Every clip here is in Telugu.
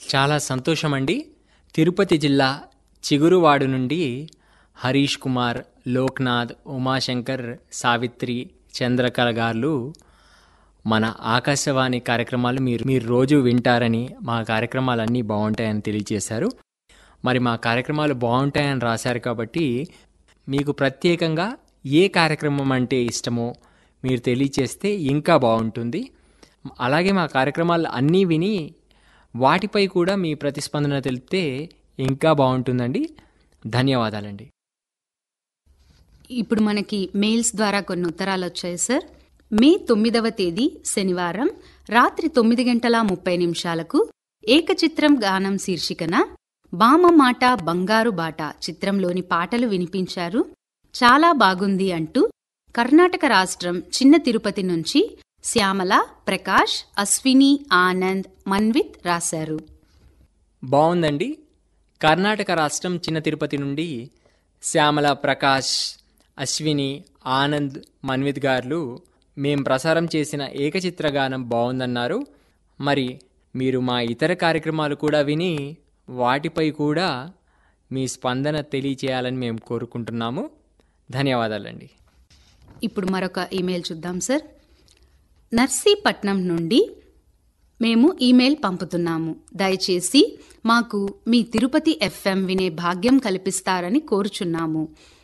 చాలా సంతోషమండి తిరుపతి జిల్లా చిగురువాడు నుండి హరీష్ కుమార్ లోక్నాథ్ ఉమాశంకర్ సావిత్రి చంద్రకళ గారు మన ఆకాశవాణి కార్యక్రమాలు మీరు మీరు రోజు వింటారని మా కార్యక్రమాలన్నీ బాగుంటాయని తెలియజేశారు మరి మా కార్యక్రమాలు బాగుంటాయని రాశారు కాబట్టి మీకు ప్రత్యేకంగా ఏ కార్యక్రమం అంటే ఇష్టమో మీరు తెలియచేస్తే ఇంకా బాగుంటుంది అలాగే మా కార్యక్రమాలు అన్నీ విని వాటిపై కూడా మీ ప్రతిస్పందన తెలిపితే ఇంకా బాగుంటుందండి ధన్యవాదాలండి ఇప్పుడు మనకి మెయిల్స్ ద్వారా కొన్ని ఉత్తరాలు వచ్చాయి సార్ మే తొమ్మిదవ తేదీ శనివారం రాత్రి తొమ్మిది గంటల ముప్పై నిమిషాలకు ఏకచిత్రం గానం శీర్షికన బామ మాట బంగారు బాట చిత్రంలోని పాటలు వినిపించారు చాలా బాగుంది అంటూ కర్ణాటక రాష్ట్రం చిన్న తిరుపతి నుంచి శ్యామల ప్రకాష్ అశ్విని ఆనంద్ మన్విత్ రాశారు బాగుందండి కర్ణాటక రాష్ట్రం చిన్న తిరుపతి నుండి శ్యామల ప్రకాష్ అశ్విని ఆనంద్ మన్విత్ గారు మేం ప్రసారం చేసిన ఏకచిత్ర గానం బాగుందన్నారు మరి మీరు మా ఇతర కార్యక్రమాలు కూడా విని వాటిపై కూడా మీ స్పందన తెలియచేయాలని మేము కోరుకుంటున్నాము ధన్యవాదాలండి ఇప్పుడు మరొక ఈమెయిల్ చూద్దాం సార్ నర్సీపట్నం నుండి మేము ఈమెయిల్ పంపుతున్నాము దయచేసి మాకు మీ తిరుపతి ఎఫ్ఎం వినే భాగ్యం కల్పిస్తారని కోరుచున్నాము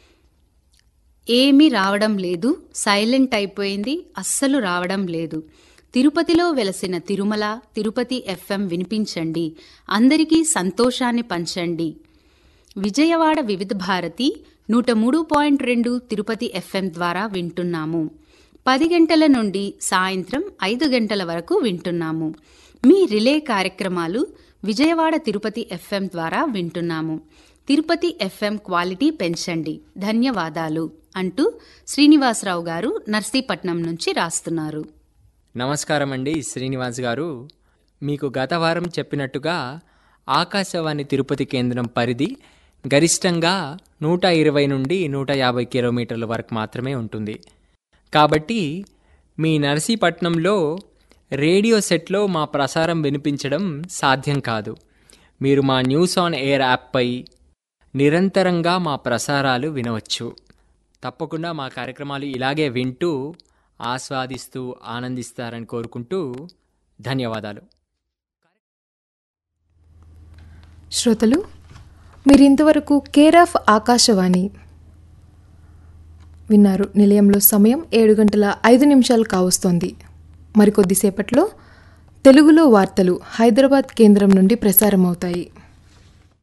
ఏమీ రావడం లేదు సైలెంట్ అయిపోయింది అస్సలు రావడం లేదు తిరుపతిలో వెలసిన తిరుమల తిరుపతి ఎఫ్ఎం వినిపించండి అందరికీ సంతోషాన్ని పంచండి విజయవాడ వివిధ భారతి నూట మూడు పాయింట్ రెండు తిరుపతి ఎఫ్ఎం ద్వారా వింటున్నాము పది గంటల నుండి సాయంత్రం ఐదు గంటల వరకు వింటున్నాము మీ రిలే కార్యక్రమాలు విజయవాడ తిరుపతి ఎఫ్ఎం ద్వారా వింటున్నాము తిరుపతి ఎఫ్ఎం క్వాలిటీ పెంచండి ధన్యవాదాలు అంటూ శ్రీనివాసరావు గారు నర్సీపట్నం నుంచి రాస్తున్నారు నమస్కారం అండి శ్రీనివాస్ గారు మీకు గత వారం చెప్పినట్టుగా ఆకాశవాణి తిరుపతి కేంద్రం పరిధి గరిష్టంగా నూట ఇరవై నుండి నూట యాభై కిలోమీటర్ల వరకు మాత్రమే ఉంటుంది కాబట్టి మీ నర్సీపట్నంలో రేడియో సెట్లో మా ప్రసారం వినిపించడం సాధ్యం కాదు మీరు మా న్యూస్ ఆన్ ఎయిర్ యాప్పై నిరంతరంగా మా ప్రసారాలు వినవచ్చు తప్పకుండా మా కార్యక్రమాలు ఇలాగే వింటూ ఆస్వాదిస్తూ ఆనందిస్తారని కోరుకుంటూ ధన్యవాదాలు శ్రోతలు మీరు ఇంతవరకు కేర్ ఆఫ్ ఆకాశవాణి విన్నారు నిలయంలో సమయం ఏడు గంటల ఐదు నిమిషాలు కావస్తోంది మరికొద్దిసేపట్లో తెలుగులో వార్తలు హైదరాబాద్ కేంద్రం నుండి ప్రసారమవుతాయి